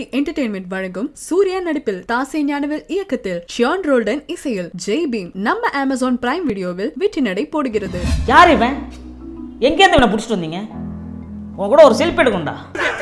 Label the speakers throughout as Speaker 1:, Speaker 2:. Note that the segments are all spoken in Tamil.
Speaker 1: மூவி என்டர்டெயின்மெண்ட் வழங்கும் சூர்யா நடிப்பில் தாசே ஞானவேல் இயக்கத்தில் ஷியான் ரோல்டன் இசையில் ஜெய் பீம் நம்ம அமேசான் பிரைம் வீடியோவில் வெற்றி நடை போடுகிறது
Speaker 2: யார் இவன் எங்கேருந்து இவனை பிடிச்சிட்டு வந்தீங்க உன் கூட ஒரு செல்ஃபி எடுக்கணும்டா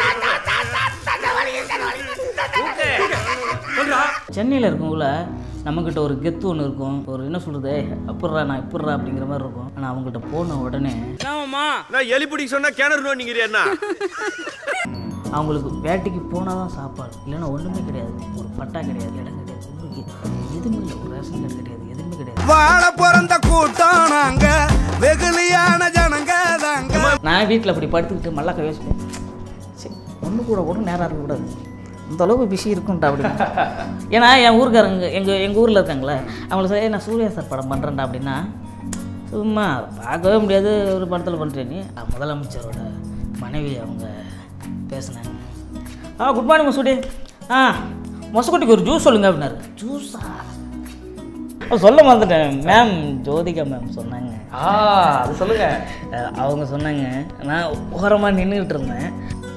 Speaker 2: சென்னையில் இருக்கவங்கள நம்மக்கிட்ட ஒரு கெத்து ஒன்று இருக்கும் ஒரு என்ன சொல்கிறது அப்புட்றா நான் இப்புட்றா அப்படிங்கிற மாதிரி இருக்கும் ஆனால் அவங்ககிட்ட போன உடனே
Speaker 3: நான் எலிப்பிடி சொன்னா கிணறு நோண்டிங்கிறியா என்ன
Speaker 2: அவங்களுக்கு வேட்டைக்கு போனால் தான் சாப்பாடு இல்லைன்னா ஒன்றுமே கிடையாது ஒரு பட்டா கிடையாது இடம் கிடையாது ஒன்றுக்கு எதுவுமே இல்லை ஒரு ரேஷன் கார்டு கிடையாது எதுவுமே கிடையாது
Speaker 4: வாழ பிறந்த கூட்டம் நாங்க வெகுளியான ஜனங்க தாங்க
Speaker 2: நான் வீட்டில் அப்படி படுத்துக்கிட்டு மல்லாக்க யோசிப்பேன் சரி ஒன்று கூட கூட நேரம் இருக்கக்கூடாது இந்த அளவுக்கு பிஸி இருக்கும்டா அப்படின்னு ஏன்னா என் ஊருக்காரங்க எங்கள் எங்கள் ஊரில் இருக்காங்களே அவங்கள சரி நான் சூர்யா சார் படம் பண்ணுறேன்டா அப்படின்னா சும்மா பார்க்கவே முடியாது ஒரு படத்தில் பண்ணுறேன் நீ அஹ் முதலமைச்சரோட மனைவி அவங்க பேசினாங்க ஆ குட் மார்னிங் மசூடி ஆ மொசக்குட்டிக்கு ஒரு ஜூஸ் சொல்லுங்க அப்படின்னாரு ஜூஸா சொல்ல மறந்துட்டேன் மேம் ஜோதிகா மேம் சொன்னாங்க
Speaker 5: ஆ அது சொல்லுங்க
Speaker 2: அஹ் அவங்க சொன்னாங்க நான் ஓரமாக நின்றுக்கிட்டு இருந்தேன்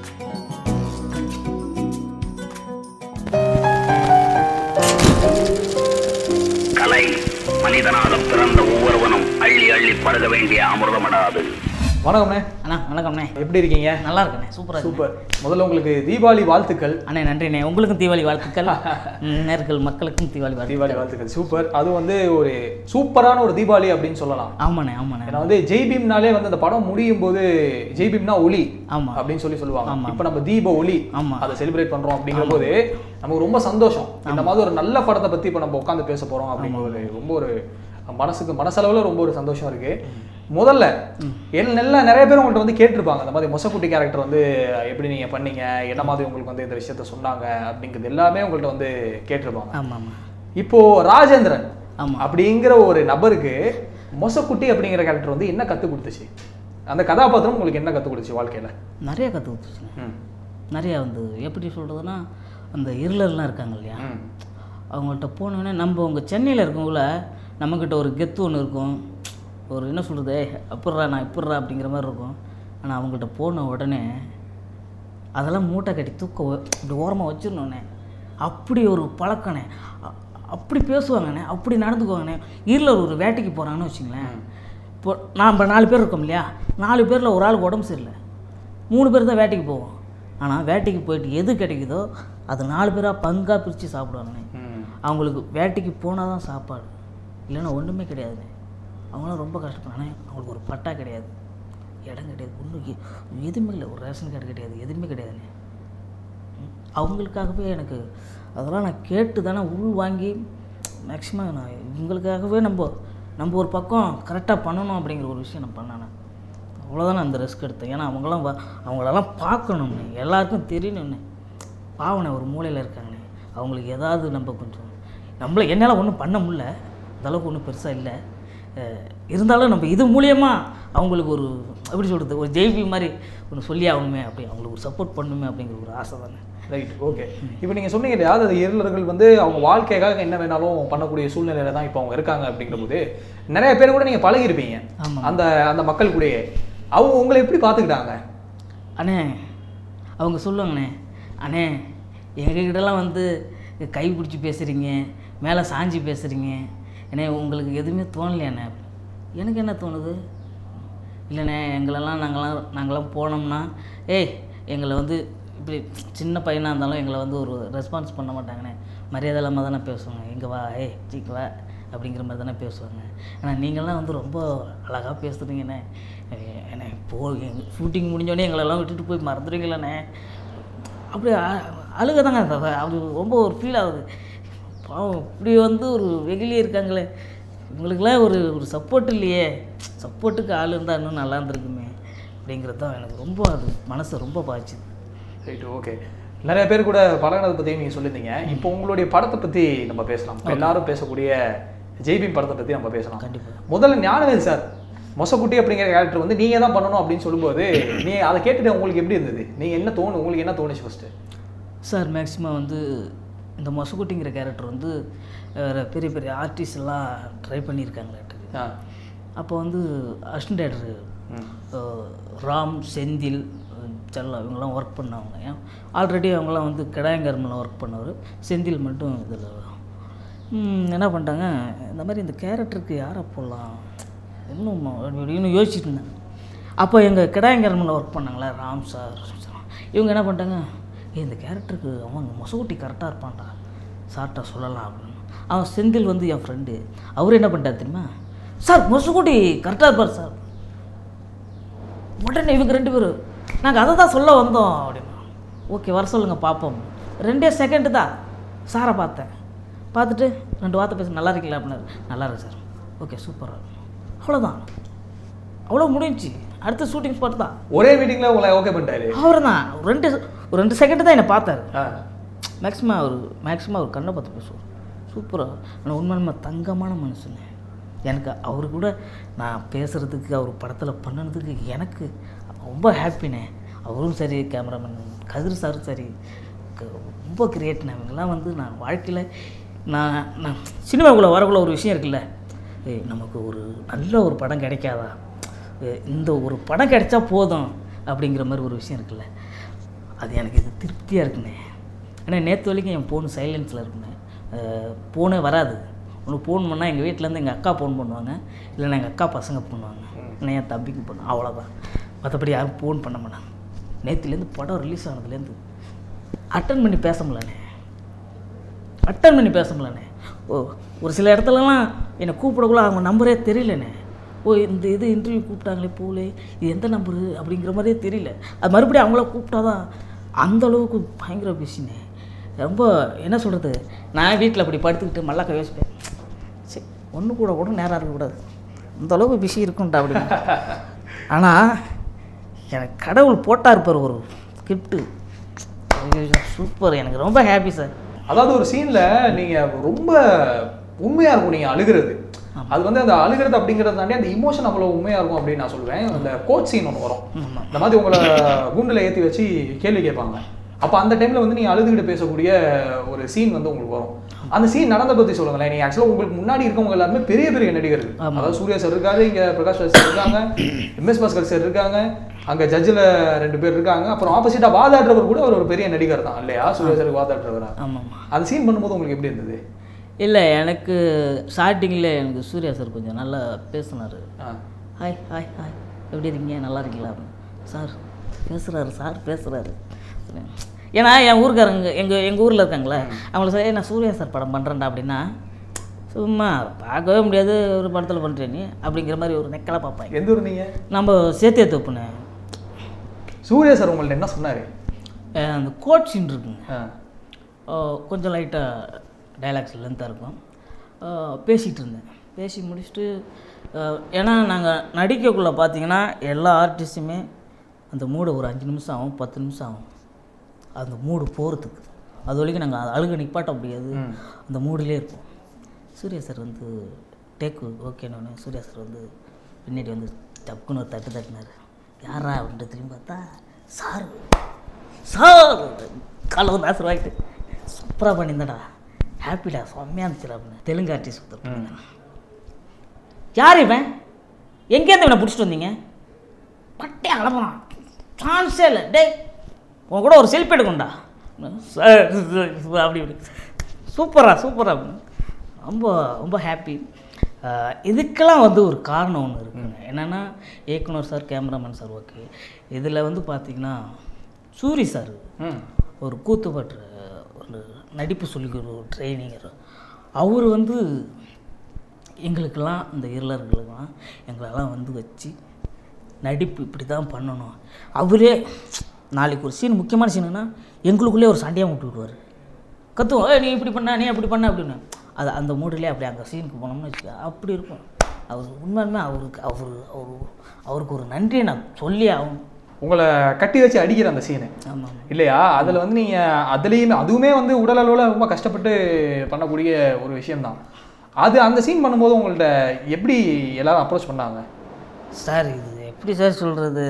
Speaker 6: கலை மனிதனாக பிறந்த ஒவ்வொருவனும் அள்ளி அள்ளி பருக வேண்டிய அமிர்தமடாது
Speaker 5: வணக்கம்ண்ணே
Speaker 2: அண்ணா வணக்கம்ண்ணே
Speaker 5: எப்படி இருக்கீங்க
Speaker 2: நல்லா இருக்கண்ணே சூப்பராக
Speaker 5: சூப்பர் முதல்ல உங்களுக்கு தீபாவளி வாழ்த்துக்கள்
Speaker 2: அண்ணே நன்றிண்ணே உங்களுக்கும் தீபாவளி வாழ்த்துக்கள் ம், நேர்கள் மக்களுக்கும் தீபாவளி வாழ்த்துக்கள்
Speaker 5: தீபாவளி வாழ்த்துக்கள் சூப்பர் அது வந்து ஒரு சூப்பரான ஒரு தீபாவளி அப்படின்னு சொல்லலாம்
Speaker 2: ஆமாண்ணே ஆமாண்ணே
Speaker 5: ஏன்னா வந்து ஜெய் பீம்னாலே வந்து அந்த படம் முடியும் போது ஜெய் பீம்னா ஒளி
Speaker 2: ஆமா.
Speaker 5: அப்படின்னு சொல்லி சொல்லுவாங்க
Speaker 2: ஆமா.
Speaker 5: இப்போ நம்ம தீப ஒளி
Speaker 2: ஆமா.
Speaker 5: அதை செலிப்ரேட் பண்றோம் அப்படிங்கிற போது நமக்கு ரொம்ப சந்தோஷம் இந்த மாதிரி ஒரு நல்ல படத்தை பத்தி இப்போ நம்ம உட்காந்து பேச போறோம் அப்படிங்கிற ஒரு ரொம்ப ஒரு மனசுக்கு மனசளவுல ரொம்ப ஒரு சந்தோஷம் இருக்கு முதல்ல எல் நல்ல நிறைய பேர் உங்கள்ட்ட வந்து கேட்டிருப்பாங்க இந்த மாதிரி மொசக்குட்டி கேரக்டர் வந்து எப்படி நீங்க பண்ணீங்க என்ன மாதிரி உங்களுக்கு வந்து இந்த விஷயத்த சொன்னாங்க அப்படிங்கிறது எல்லாமே உங்கள்ட்ட வந்து கேட்டிருப்பாங்க
Speaker 2: ஆமாம் ஆமாம்
Speaker 5: இப்போ ராஜேந்திரன்
Speaker 2: ஆமா.
Speaker 5: அப்படிங்கிற ஒரு நபருக்கு மொசக்குட்டி அப்படிங்கிற கேரக்டர் வந்து என்ன கத்து கொடுத்துச்சு அந்த கதாபாத்திரம் உங்களுக்கு என்ன கத்து கொடுத்துச்சு வாழ்க்கையில
Speaker 2: நிறைய கற்று கொடுத்துச்சுண்ணே
Speaker 5: ம்.
Speaker 2: நிறையா வந்து எப்படி சொல்கிறதுனா அந்த இருளர்லாம் இருக்காங்க இல்லையா
Speaker 5: ம்.
Speaker 2: அவங்கள்ட்ட போனோடனே நம்ம உங்கள் சென்னையில் இருக்கவங்கள நம்மக்கிட்ட ஒரு கெத்து ஒன்று இருக்கும் ஒரு என்ன சொல்கிறது அப்புட்றா நான் இப்புட்றா அப்படிங்கிற மாதிரி இருக்கும் ஆனால் அவங்கள்ட்ட போன உடனே அதெல்லாம் மூட்டை கட்டி தூக்க வ- இப்படி ஓரமாக வச்சிடணுண்ணே அப்படி ஒரு பழக்கண்ணே அ- அப்படி பேசுவாங்கண்ணே அப்படி நடந்துக்குவாங்கண்ணே இருளர் ஒரு வேட்டைக்கு போகிறாங்கன்னு வச்சுங்களேன் இப்போ நாம் இப்போ நாலு பேர் இருக்கோம் இல்லையா நாலு பேரில் ஒரு ஆளுக்கு உடம்பு சரியில்லை மூணு பேர் தான் வேட்டைக்கு போவோம் ஆனால் வேட்டைக்கு போயிட்டு எது கிடைக்குதோ அது நாலு பேராக பங்காக பிரித்து சாப்பிடுவாங்கண்ணே
Speaker 5: ம்.
Speaker 2: அவங்களுக்கு வேட்டைக்கு போனால் தான் சாப்பாடு இல்லைன்னா ஒன்றுமே கிடையாதுண்ணே அவங்களாம் ரொம்ப கஷ்டப்படுறாங்க அவங்களுக்கு ஒரு பட்டா கிடையாது இடம் கிடையாது ஒன்றும் எதுவுமே இல்லை ஒரு ரேஷன் கார்டு கிடையாது எதுவுமே கிடையாதுண்ணே ம். அவங்களுக்காகவே எனக்கு அதெல்லாம் நான் கேட்டு தானே உள் வாங்கி மேக்ஸிமம் நான் இவங்களுக்காகவே நம்ம நம்ம ஒரு பக்கம் கரெக்டாக பண்ணணும் அப்படிங்கிற ஒரு விஷயம் நான் பண்ணேன் அவ்வளோதான் நான் அந்த ரிஸ்க் எடுத்தேன் ஏன்னா அவங்களாம் வ- அவங்களெல்லாம் பார்க்கணும்னு எல்லாருக்கும் தெரியணும்னு பாவனை ஒரு மூலையில் இருக்காங்கண்ணே அவங்களுக்கு ஏதாவது நம்ம கொஞ்சம் நம்மள என்னால் ஒன்றும் பண்ண முடியல அந்த அளவுக்கு ஒன்றும் பெருசாக இல்லை அஹ் இருந்தாலும் நம்ம இது மூலியமாக அவங்களுக்கு ஒரு எப்படி சொல்கிறது ஒரு ஜெய்பி மாதிரி ஒன்று சொல்லி ஆகணுமே அப்படி அவங்களுக்கு ஒரு சப்போர்ட் பண்ணணுமே அப்படிங்கிற ஒரு ஆசை தானே
Speaker 5: ரைட் ஓகே இப்போ நீங்க சொன்னீங்க இல்லையா அது இருளர்கள் வந்து அவங்க வாழ்க்கைக்காக என்ன வேணாலும் பண்ணக்கூடிய சூழ்நிலையில தான் இப்போ அவங்க இருக்காங்க அப்படிங்கிற போது நிறைய பேர் கூட நீங்க பழகிருப்பீங்க
Speaker 2: ஆமா.
Speaker 5: அந்த அந்த மக்கள் கூடயே அவங்க உங்களை எப்படி பார்த்துக்கிட்டாங்க
Speaker 2: அண்ணே அவங்க சொல்லுவாங்கண்ணே அண்ணே எங்ககிட்டலாம் வந்து கை பிடிச்சி பேசுகிறீங்க மேலே சாஞ்சி பேசுகிறீங்க அண்ணே உங்களுக்கு எதுவுமே தோணலையாண்ணே எனக்கு என்ன தோணுது இல்லைண்ணே எங்களெல்லாம் நாங்களாம் நாங்களாம் போனோம்னா ஏய் எங்களை வந்து இப்படி சின்ன பையனாக இருந்தாலும் எங்களை வந்து ஒரு ரெஸ்பான்ஸ் பண்ண மாட்டாங்கண்ணே மரியாதை இல்லாமல் தானே பேசுவாங்க எங்கே வா ஏய் சீக்கு வா அப்படிங்கிற மாதிரி தானே பேசுவாங்க ஆனால் நீங்கள்லாம் வந்து ரொம்ப அழகாக பேசுகிறீங்கண்ணே என்ன போ ஷூட்டிங் முடிஞ்சோடனே எங்களெல்லாம் விட்டுட்டு போய் மறந்துடுவீங்களண்ணே அப்படியே அழுக தாங்க அது ரொம்ப ஒரு ஃபீல் ஆகுது பாவம் இப்படி வந்து ஒரு வெகுளியே இருக்காங்களே இவங்களுக்கெல்லாம் ஒரு ஒரு சப்போர்ட் இல்லையே சப்போர்ட்டுக்கு ஆள் இருந்தால் இன்னும் நல்லா இருந்திருக்குமே அப்படிங்கிறது தான் எனக்கு ரொம்ப அது மனசை ரொம்ப பாய்ச்சுது
Speaker 5: ரைட் ஓகே நிறைய பேர் கூட பழகினதை பற்றியும் நீங்கள் சொல்லியிருந்தீங்க இப்போ உங்களுடைய படத்தை பற்றி நம்ம பேசலாம் இப்ப எல்லாரும் பேசக்கூடிய ஜெய்பீம் படத்தை பற்றி நம்ம பேசலாம்
Speaker 2: கண்டிப்பாக
Speaker 5: முதல்ல ஞானவேல் சார் மொசக்குட்டி அப்படிங்கிற கேரக்டர் வந்து நீங்கள் தான் பண்ணணும் அப்படின்னு சொல்லும்போது நீ அதை கேட்டுட்டு உங்களுக்கு எப்படி இருந்தது நீங்கள் என்ன தோணு உங்களுக்கு என்ன தோணுச்சு ஃபஸ்ட்டு
Speaker 2: சார் மேக்ஸிமம் வந்து இந்த மொசக்குட்டிங்கிற கேரக்டர் வந்து அஹ், பெரிய பெரிய ஆர்டிஸ்ட் எல்லாம் ட்ரை பண்ணியிருக்காங்களாட்டுக்கு
Speaker 5: ஆ
Speaker 2: அப்போ வந்து அசிஸ்டன்ட் டேரக்டர் ராம் செந்தில் செல்லம் இவங்கெல்லாம் ஒர்க் பண்ணவங்க ஏன் ஆல்ரெடி அவங்களாம் வந்து கிடாயங்கர்மில் ஒர்க் பண்ணவர் செந்தில் மட்டும் இதில் என்ன பண்ணிட்டாங்க இந்த மாதிரி இந்த கேரக்டருக்கு யாரை போடலாம் இன்னும் இன்னும் யோசிச்சுட்டு இருந்தேன் அப்போ எங்கள் கிடாயங்கர்மில் ஒர்க் பண்ணாங்களே ராம் சார் இவங்க என்ன பண்ணிட்டாங்க ஏய் இந்த கேரக்டருக்கு அவன் மொசகுட்டி கரெக்டாக இருப்பான்டா சார்கிட்ட சொல்லலாம் அப்படின்னு அவன் செந்தில் வந்து என் ஃப்ரெண்டு அவர் என்ன பண்ணிட்டார் தெரியுமா சார் மொசகுட்டி கரெக்டாக இருப்பார் சார் உடனே இவங்க ரெண்டு பேரும் நாங்கள் அதை தான் சொல்ல வந்தோம் அப்படின்னு ஓகே வர சொல்லுங்கள் பார்ப்போம் ரெண்டே செகண்டு தான் சாரை பார்த்தேன் பார்த்துட்டு ரெண்டு வார்த்தை பேச நல்லா இருக்கீங்களா அப்படின்னாரு நல்லா இருக்கு சார் ஓகே சூப்பராக அவ்வளோதான் அவ்வளோ முடிஞ்சுச்சு அடுத்த ஷூட்டிங் ஸ்பாட் தான்
Speaker 5: ஒரே மீட்டிங்ல உங்களை ஓகே பண்ணிட்டாரு
Speaker 2: அவர் தான் ரெண்டு ஒரு ரெண்டு செகண்டு தான் என்னை பார்த்தாரு
Speaker 5: ஆ.
Speaker 2: மேக்ஸிமம் அவர் மேக்ஸிமம் அவர் கண்ணை பார்த்து பேசுவார் சூப்பராக ஆனால் உண்மையுமே தங்கமான மனுஷனே எனக்கு அவர் கூட நான் பேசுகிறதுக்கு அவர் படத்தில் பண்ணினதுக்கு எனக்கு ரொம்ப ஹாப்பினே அவரும் சரி கேமராமேன் கதிர் சாரும் சரி க- ரொம்ப கிரியேட்னு அவங்கெல்லாம் வந்து நான் வாழ்க்கையில் நான் நான் சினிமாக்குள்ளே வரக்குள்ள ஒரு விஷயம் இருக்குல்ல ஏய் நமக்கு ஒரு நல்ல ஒரு படம் கிடைக்காதா ஏய், இந்த ஒரு படம் கிடைச்சா போதும் அப்படிங்கிற மாதிரி ஒரு விஷயம் இருக்குல்ல அது எனக்கு இது திருப்தியாக இருக்குண்ணே ஏன்னா நேற்று வரைக்கும் என் ஃபோன் சைலன்ஸில் இருக்குண்ணே ஃபோனே வராது உனக்கு ஃபோன் பண்ணால் எங்கள் வீட்டிலேருந்து எங்கள் அக்கா ஃபோன் பண்ணுவாங்க இல்லைன்னா எங்கள் அக்கா பசங்க பண்ணுவாங்க இல்லை என் தம்பிக்கு பண்ணும் அவ்வளோதான் மற்றபடி யாரும் ஃபோன் பண்ண மாட்டாங்க நேற்றுலேருந்து படம் ரிலீஸ் ஆனதுலேருந்து அட்டன் பண்ணி பேச முடியலண்ணே அட்டன் பண்ணி பேச முடியலண்ணே ஓ ஒரு சில இடத்துலலாம் என்னை கூப்பிடக்குள்ள அவங்க நம்பரே தெரியலண்ணே ஓ இந்த இது இன்டர்வியூ கூப்பிட்டாங்களே போலே இது எந்த நம்பரு அப்படிங்கிற மாதிரியே தெரியல அது மறுபடியும் அவங்கள கூப்பிட்டாதான் அந்த அளவுக்கு பயங்கர பிஸிண்ணே ரொம்ப என்ன சொல்கிறது நான் வீட்டில் அப்படி படுத்துக்கிட்டு மல்லாக்க யோசிப்பேன் சரி ஒன்று கூட கூட நேரம் இருக்கக்கூடாது இந்த அளவுக்கு பிஸி இருக்கும்டா அப்படின்னு ஆனால் எனக்கு கடவுள் போட்டா இருப்பார் ஒரு கிஃப்ட்டு சூப்பர் எனக்கு ரொம்ப ஹாப்பி சார்
Speaker 5: அதாவது ஒரு சீன்ல நீங்க ரொம்ப உண்மையா இருக்கும் நீங்க அழுகிறது அது வந்து அந்த அழுகிறது அப்படிங்கறத தாண்டி அந்த இமோஷன் அவ்வளவு உண்மையா இருக்கும் அப்படின்னு நான் சொல்லுவேன் அந்த கோச் சீன் ஒன்று வரும் இந்த மாதிரி உங்களை கூண்டுல ஏத்தி வச்சு கேள்வி கேட்பாங்க அப்ப அந்த டைம்ல வந்து நீங்க அழுதுகிட்டு பேசக்கூடிய ஒரு சீன் வந்து உங்களுக்கு வரும் அந்த சீன் நடந்த பத்தி சொல்லுங்களேன் நீங்க ஆக்சுவலா உங்களுக்கு முன்னாடி இருக்கவங்க எல்லாருமே பெரிய பெரிய நடிகர்கள் அதாவது சூர்யா சார் இருக்காரு இங்க பிரகாஷ் ராஜ் சார் இருக்காங்க எம்எஸ் பாஸ்கர் சார் இருக்காங்க அங்க ஜட்ஜில் ரெண்டு பேர் இருக்காங்க அப்புறம் ஆப்போசிட்டா வாதாடுறவர் கூட அவர் ஒரு பெரிய நடிகர் தான் இல்லையா சூர்யா சாருக்கு வாதாடுறவரா
Speaker 2: ஆமாம்மா
Speaker 5: அந்த சீன் பண்ணும்போது உங்களுக்கு எப்படி இருந்தது
Speaker 2: இல்லை எனக்கு ஸ்டார்டிங்கில் எனக்கு சூர்யா சார் கொஞ்சம் நல்லா பேசினார்
Speaker 5: ஆ.
Speaker 2: ஹாய் ஹாய் ஹாய் எப்படி இருக்கீங்க நல்லா இருக்கீங்களா அப்படின்னு. சார் பேசுகிறாரு சார் பேசுகிறாரு ஏன்னா என் ஊருக்காரங்க எங்கள் எங்கள் ஊரில் இருக்காங்களே அவங்கள சார் "ஏய், நான் சூர்யா சார் படம் பண்ணுறேன்டா அப்படின்னா சும்மா பார்க்கவே முடியாது ஒரு படத்தில் பண்ணுறேன் நீ அப்படிங்கிற மாதிரி ஒரு நெக்கலாக பார்ப்பாங்க
Speaker 5: எந்த ஊர் நீங்க
Speaker 2: நம்ம சேர்த்தே தப்புனே
Speaker 5: சூர்யா சார் உங்கள்ட்ட என்ன சொன்னாரு
Speaker 2: அந்த கோட் சீன் இருக்குங்க
Speaker 5: ஆ.
Speaker 2: ஆஹ் கொஞ்சம் லைட்டாக டைலாக்ஸ் லென்த்தாக இருக்கும் ஆஹ் பேசிகிட்டு இருந்தேன் பேசி முடிச்சுட்டு ஆஹ் ஏன்னா நாங்கள் நடிக்கக்குள்ளே பார்த்தீங்கன்னா எல்லா ஆர்டிஸ்ட்டுமே அந்த மூடு ஒரு அஞ்சு நிமிஷம் ஆகும் பத்து நிமிஷம் ஆகும் அந்த மூடு போகிறதுக்கு அது வரைக்கும் நாங்கள் அழுக நிப்பாட்ட முடியாது அந்த மூடிலே இருப்போம் சூர்யா சார் வந்து டேக்கு ஓகேன்னு சூர்யா சார் வந்து பின்னாடி வந்து டப்புன்னு ஒரு தட்டு தட்டினார் யாரா அப்படின்ட்டு திரும்பி பார்த்தா சார் சார் காலை வந்து ஆசர் வாங்கிட்டு சூப்பராக பண்ணியிருந்தடா ஹாப்பிடா செம்மையாக இருந்துச்சுடா அப்படின்னு தெலுங்கு ஆர்டிஸ்ட் ஒருத்தர் யார் இவன் எங்கேருந்து இவனை பிடிச்சிட்டு வந்தீங்க பட்டே அளப்பறான் சான்ஸே இல்லை டேய் உன் கூட ஒரு செல்ஃபி எடுக்கணும்டா சார் அப்படி இப்படி சூப்பரா சூப்பரா அப்படின்னு. ரொம்ப ரொம்ப ஹாப்பி இதுக்கெல்லாம் வந்து ஒரு காரணம் ஒன்று இருக்குங்க என்னென்னா இயக்குனர் சார் கேமராமேன் சார் ஓகே இதில் வந்து பார்த்தீங்கன்னா சூரி சார்
Speaker 5: ம்.
Speaker 2: ஒரு கூத்துப்பற்ற ஒரு நடிப்பு சொல்லிக்கிற ஒரு ட்ரைனிங்கர் அவர் வந்து எங்களுக்கெல்லாம் இந்த இருளர்களுக்கெல்லாம் எங்களெல்லாம் வந்து வச்சு நடிப்பு இப்படி தான் பண்ணணும் அவரே நாளைக்கு ஒரு சீன் முக்கியமான சீனுன்னா எங்களுக்குள்ளே ஒரு சண்டையாக விட்டு விடுவார் கத்துவோம் "ஏய், நீ இப்படி பண்ண நீ அப்படி பண்ண அப்படின்னு அது அந்த மூடிலே அப்படி அங்கே சீனுக்கு போனோம்னு வச்சுக்க அப்படி இருக்கும் அவர் உண்மையுமே அவருக்கு அவர் அவர் அவருக்கு ஒரு நன்றியை நான் சொல்லி ஆகணும்
Speaker 5: உங்களை கட்டி வச்சு அடிக்கிற அந்த சீனு
Speaker 2: ஆமாம்
Speaker 5: இல்லையா அதில் வந்து நீங்கள் அதுலேயுமே அதுவுமே வந்து உடல் அளவில் ரொம்ப கஷ்டப்பட்டு பண்ணக்கூடிய ஒரு விஷயம்தான் அது அந்த சீன் பண்ணும்போது உங்கள்ட்ட எப்படி எல்லாரும் அப்ரோச் பண்ணாங்க
Speaker 2: சார் இது எப்படி சார் சொல்கிறது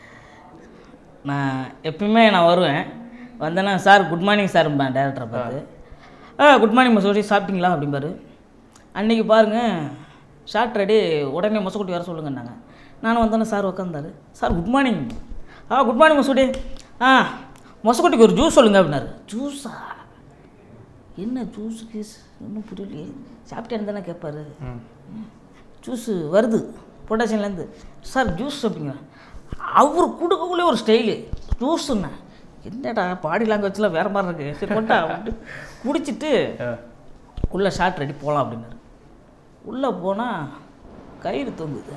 Speaker 2: நான் எப்பயுமே நான் வருவேன் வந்தேன்னா சார் குட் மார்னிங் சார் டேரக்டரை பார்த்து ஆ குட் மார்னிங் மசோடி சாப்பிட்டீங்களா அப்படிம்பாரு அன்றைக்கி பாருங்கள் ஷார்ட் ரெடி உடனே மொசக்குட்டி வர சொல்லுங்கன்னாங்க நானும் வந்தோன்னே சார் உட்காந்தாரு சார் குட் மார்னிங் ஆ குட் மார்னிங் மசூடி ஆ மொசக்குட்டிக்கு ஒரு ஜூஸ் சொல்லுங்க அப்படின்னாரு ஜூஸா என்ன ஜூஸ் கீஸ் ஒன்றும் புரியலையே சாப்பிட்டேன்னு தானே கேட்பாரு ஜூஸு வருது பொட்டாசியம்லேருந்து சார் ஜூஸ் அப்படிங்க அவர் கொடுக்கக்குள்ளே ஒரு ஸ்டைலு ஜூஸுண்ணே என்னடா பாடி லாங்குவேஜ்லாம் வேறு மாதிரி இருக்கு சரி கொண்டா அப்படின்ட்டு குடிச்சிட்டு உள்ளே ஷார்ட் ரெடி போகலாம் அப்படின்னாரு உள்ளே போனால் கயிறு தொங்குது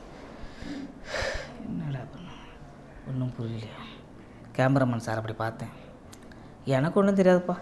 Speaker 2: என்னடா பண்ண ஒன்றும் புரியலையா கேமராமேன் சார் அப்படி பார்த்தேன் எனக்கு ஒன்றும் தெரியாதுப்பா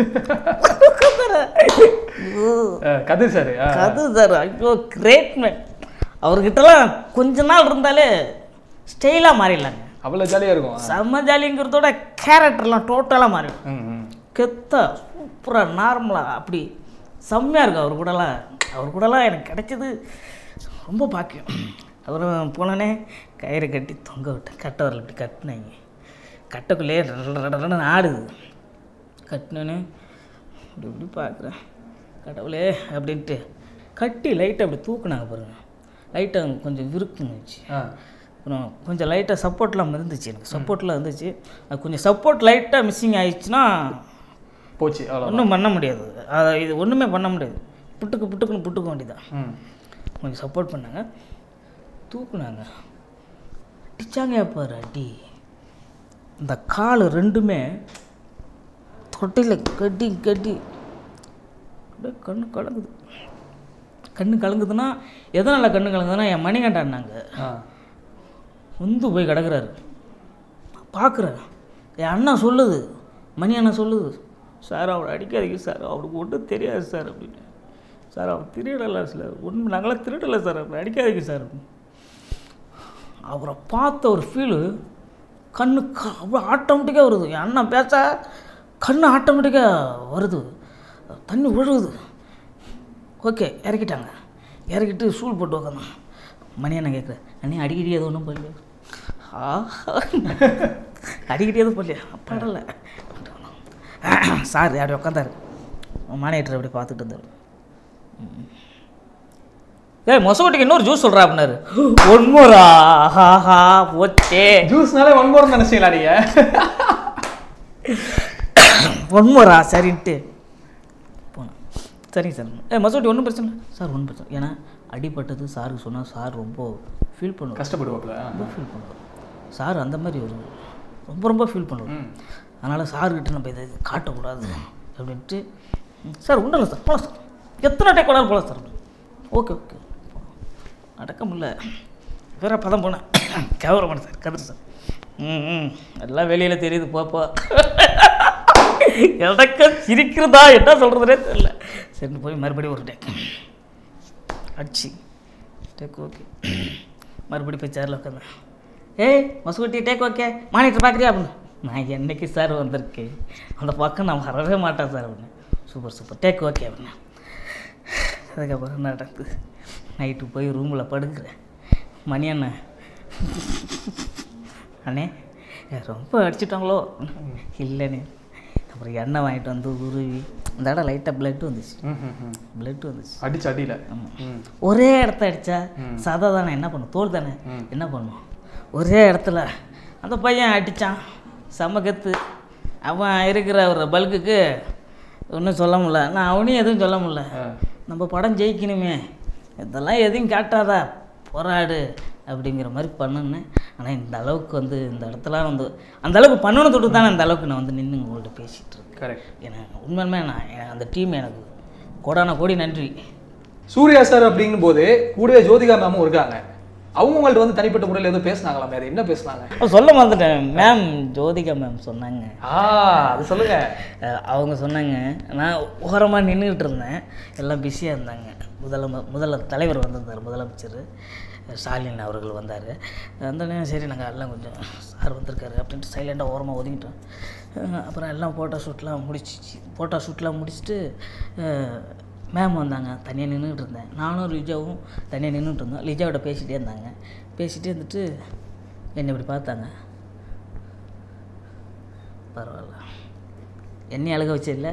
Speaker 2: ஐயோ
Speaker 5: அஹ், கதிர் சார்
Speaker 2: கது சார் ஐயோ கிரேட் மேன் அவர்கிட்டலாம் கொஞ்ச நாள் இருந்தாலே ஸ்டைலாக மாறிடலாங்க
Speaker 5: அவ்வளோ ஜாலியாக இருக்கும்
Speaker 2: செம்ம ஜாலிங்கிறதோட கேரக்டர்லாம் டோட்டலாக மாறிடும்
Speaker 5: ம், ம்.
Speaker 2: கெத்தா சூப்பராக நார்மலாக அப்படி செம்மையாக இருக்கும் அவர் கூடலாம் அவர் கூடலாம் எனக்கு கிடைச்சது ரொம்ப பாக்கியம் அப்புறம் போனோடனே கயிறு கட்டி தொங்க விட்டேன் கட்டை வரல இப்படி கட்டினாங்க கட்டைக்குள்ளேயே ரடன்னு ஆடுது கட்டினோன்னு இப்படி இப்படி பார்க்குறேன் கடவுளே அப்படின்ட்டு கட்டி லைட்டை அப்படி தூக்குனாங்க பாருங்க லைட்டை கொஞ்சம் விருக்குனுச்சு
Speaker 5: ஆ
Speaker 2: அப்புறம் கொஞ்சம் லைட்டாக சப்போர்ட்லாம் இருந்துச்சு எனக்கு சப்போர்ட்லாம் இருந்துச்சு அது கொஞ்சம் சப்போர்ட் லைட்டாக மிஸ்ஸிங் ஆயிடுச்சுன்னா
Speaker 5: போச்சு அவ்வளோ
Speaker 2: ஒன்றும் பண்ண முடியாது அதை இது ஒன்றுமே பண்ண முடியாது புட்டுக்கு புட்டுக்குன்னு புட்டுக்க வேண்டியதான்
Speaker 5: ம்
Speaker 2: கொஞ்சம் சப்போர்ட் பண்ணாங்க தூக்குனாங்க அடிச்சாங்க பாரு அடி இந்த கால் ரெண்டுமே தொட்டியில் கட்டி கட்டி அப்படியே கண்ணு கலங்குது கண்ணு கலங்குதுன்னா எதனால் கண்ணு கலங்குதுன்னா என் மணிகண்டான்னாங்க
Speaker 5: ஆ
Speaker 2: வந்து போய் கிடக்குறாரு பார்க்குறேன் என் அண்ணா சொல்லுது மணி அண்ணா சொல்லுது சார் அவரை அடிக்காதீங்க சார் அவருக்கு ஒன்றும் தெரியாது சார் அப்படின்னு சார் அவர் திருடலை சார் ஒன்றும் நாங்களாம் திருடலை சார் அவரை அடிக்காதீங்க சார் அப்படின்னு. அவரை பார்த்த ஒரு ஃபீலு கண்ணு க அவ்வளோ ஆட்டோமேட்டிக்காக வருது என் அண்ணன் பேச கண்ணு ஆட்டோமேட்டிக்காக வருது தண்ணி ஒழுகுது ஓகே இறக்கிட்டாங்க இறக்கிட்டு சூழ் போட்டு உக்காந்தான் மணி அண்ணன் கேட்குறேன் அண்ணே அடிக்கடி எதுவும் ஒன்றும் பண்ணல ஆ அடிக்கடி எதுவும் பண்ணலையா படலை சார் அப்படி உட்காந்தாரு மானேட்டர் அப்படி பார்த்துட்டு இருந்தார் ம். ஏய் மொசகுட்டிக்கு இன்னொரு ஜூஸ் சொல்கிறா அப்படின்னாரு ஒன்மோரா ஹாஹா போச்சே
Speaker 5: ஜூஸ்னாலே ஒன் மோர் நினைச்சீங்களா நீங்க
Speaker 2: ஒன்மோரா சரின்ட்டு போனேன் சரிங்க சார் ஏ மசூட்டி ஒன்றும் பிரச்சனை இல்லை சார் ஒன்றும் பிரச்சனை இல்லை. ஏன்னா அடிபட்டது சாருக்கு சொன்னால் சார் ரொம்ப ஃபீல் பண்ணுவார்
Speaker 5: கஷ்டப்படுவாப்ல
Speaker 2: ரொம்ப ஃபீல் பண்ணுவார் சார் அந்த மாதிரி ஒரு ரொம்ப ரொம்ப ஃபீல் பண்ணுவார் அதனால் சார்கிட்ட நம்ம இதை காட்டக்கூடாது அப்படின்ட்டு ம், சார் உண்டல சார் போகலாம் சார் எத்தனை டேக் வேணாலும் போகலாம் சார் ஓகே ஓகே நடக்க முடியல வேற பதம் போனேன் கேவரமான சார் கதிர் சார் ம் ம் எல்லாம் வெளியில் தெரியுது போப்போ எனக்கு சிரிக்கிறதா என்ன சொல்கிறதுனே தெரியல சரி போய் மறுபடியும் ஒரு டேக் அடிச்சு டேக் ஓகே மறுபடியும் போய் சேரில் உட்காந்தேன் ஏய் மசுகுட்டி டேக் ஓகே மானிட்டர் பார்க்குறியா அப்படின்னு நான் என்னைக்கு சார் வந்திருக்கேன் அந்த பக்கம் நான் வரவே மாட்டேன் சார் அப்படின்னு சூப்பர் சூப்பர் டேக் ஓகே அப்படின்னு அதுக்கப்புறம் நடக்குது நைட்டு போய் ரூமில் படுக்கிறேன் மணி அண்ணன் அண்ணே ஏ, ரொம்ப அடிச்சிட்டாங்களோ இல்லைண்ணே அப்புறம் எண்ணெய் வாங்கிட்டு வந்து உருவி அந்த இடம் லைட்டாக பிளட் வந்துச்சு பிளட் வந்துச்சு
Speaker 5: அடிச்சு அடியில ம்.
Speaker 2: ஒரே இடத்த அடித்தா சதை தானே என்ன பண்ணும் தோல் தானே என்ன பண்ணும் ஒரே இடத்துல அந்த பையன் அடித்தான் செம்ம கத்து அவன் இருக்கிற ஒரு பல்குக்கு ஒன்றும் சொல்ல முடியல நான் அவனையும் எதுவும் சொல்ல முடியல நம்ம படம் ஜெயிக்கணுமே இதெல்லாம் எதையும் காட்டாதா போராடு அப்படிங்கிற மாதிரி பண்ணுனேன் ஆனால் இந்த அளவுக்கு வந்து இந்த இடத்துல வந்து அந்த அளவுக்கு பண்ணணும் தொட்டு தானே அந்த அளவுக்கு நான் வந்து நின்று உங்கள்கிட்ட பேசிகிட்டு இருக்கேன்
Speaker 5: கரெக்ட்
Speaker 2: எனக்கு உண்மையுமே நான் எனக்கு அந்த டீம் எனக்கு கோடான கோடி நன்றி
Speaker 5: சூர்யா சார் அப்படிங்கும் போது கூடவே ஜோதிகா மேமும் இருக்காங்க அவங்க உங்கள்ட்ட வந்து தனிப்பட்ட முறையில் ஏதோ பேசுனாங்களாமே அது என்ன பேசுனாங்க
Speaker 2: அப்ப சொல்ல மறந்துட்டேன் மேம் ஜோதிகா மேம் சொன்னாங்க
Speaker 5: ஆ அது சொல்லுங்க
Speaker 2: அஹ் அவங்க சொன்னாங்க நான் ஓரமாக நின்றுக்கிட்டு இருந்தேன் எல்லாம் பிஸியாக இருந்தாங்க முதலம முதல்ல தலைவர் வந்திருந்தார் முதலமைச்சர் ஸ்டாலின் அவர்கள் வந்தார் வந்தோடனே சரி நாங்கள் எல்லாம் கொஞ்சம் சார் வந்திருக்காரு அப்படின்ட்டு சைலண்டாக ஓரமாக ஒதுங்கிட்டோம் அஹ் அப்புறம் எல்லாம் ஃபோட்டோ ஷூட்லாம் முடிச்சிச்சு ஃபோட்டோ ஷூட்லாம் முடிச்சுட்டு மேம் வந்தாங்க தனியாக நின்றுட்டு இருந்தேன் நானும் லிஜாவும் தனியாக நின்றுட்டு இருந்தோம் லிஜாவோட பேசிகிட்டே இருந்தாங்க பேசிகிட்டே இருந்துட்டு என்னை இப்படி பார்த்தாங்க பரவாயில்ல என்னை அழக வச்சிடல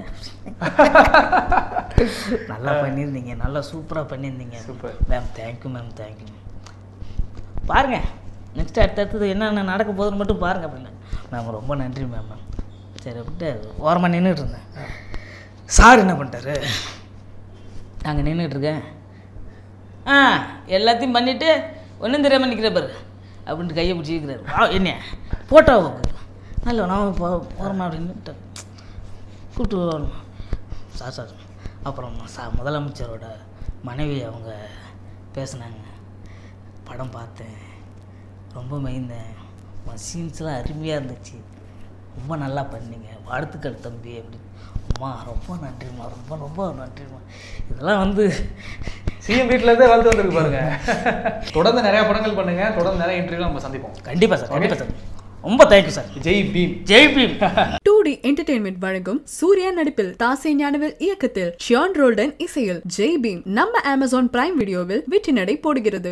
Speaker 2: நல்லா பண்ணியிருந்தீங்க நல்லா சூப்பராக பண்ணியிருந்தீங்க
Speaker 5: Super.
Speaker 2: Ma'am thank you ma'am thank you பாருங்க நெக்ஸ்ட் அடுத்தடுத்தது என்னென்ன நடக்க போகுதுன்னு மட்டும் பாருங்க அப்படின்னு மேம் ரொம்ப நன்றி மேம் சரி அப்படின்ட்டு ஓரமாக நின்றுட்டு இருந்தேன் சார் என்ன பண்ணிட்டாரு நாங்கள் நின்றுட்டுருக்கேன் ஆ எல்லாத்தையும் பண்ணிவிட்டு ஒன்றும் தெரியாமல் நிற்கிற பாரு அப்படின்ட்டு கையை பிடிச்சி இருக்கிறாரு வா என்ன போட்டோ நல்ல நான் போ போகிறோமா அப்படின்ட்டு கூப்பிட்டு வரணும் சார் சார் அப்புறம் சா முதலமைச்சரோட மனைவி அவங்க பேசுனாங்க படம் பார்த்தேன் ரொம்ப மெய்ந்தேன் உன் சீன்ஸ்லாம் அருமையாக இருந்துச்சு ரொம்ப நல்லா பண்ணீங்க வாழ்த்துக்கள் தம்பி அப்படி அம்மா ரொம்ப நன்றிம்மா ரொம்ப ரொம்ப நன்றிம்மா இதெல்லாம் வந்து
Speaker 5: சிஎம் வீட்ல இருந்தே வாழ்த்து வந்திருக்கு பாருங்க தொடர்ந்து நிறைய படங்கள் பண்ணுங்க தொடர்ந்து நிறைய இன்டர்வியூ நம்ம சந்திப்போம்
Speaker 2: கண்டிப்பாக சார் கண்டிப்பாக சார் ரொம்ப thank you sir
Speaker 5: Jai Bhim
Speaker 2: Jai Bhim
Speaker 1: two D entertainment வழங்கும் சூர்யா நடிப்பில் தாசே ஞானவேல் இயக்கத்தில் ஷியான் ரோல்டன் இசையில் ஜெய் பீம் நம்ம அமேசான் பிரைம் வீடியோவில் வெற்றி நடை போடுகிறது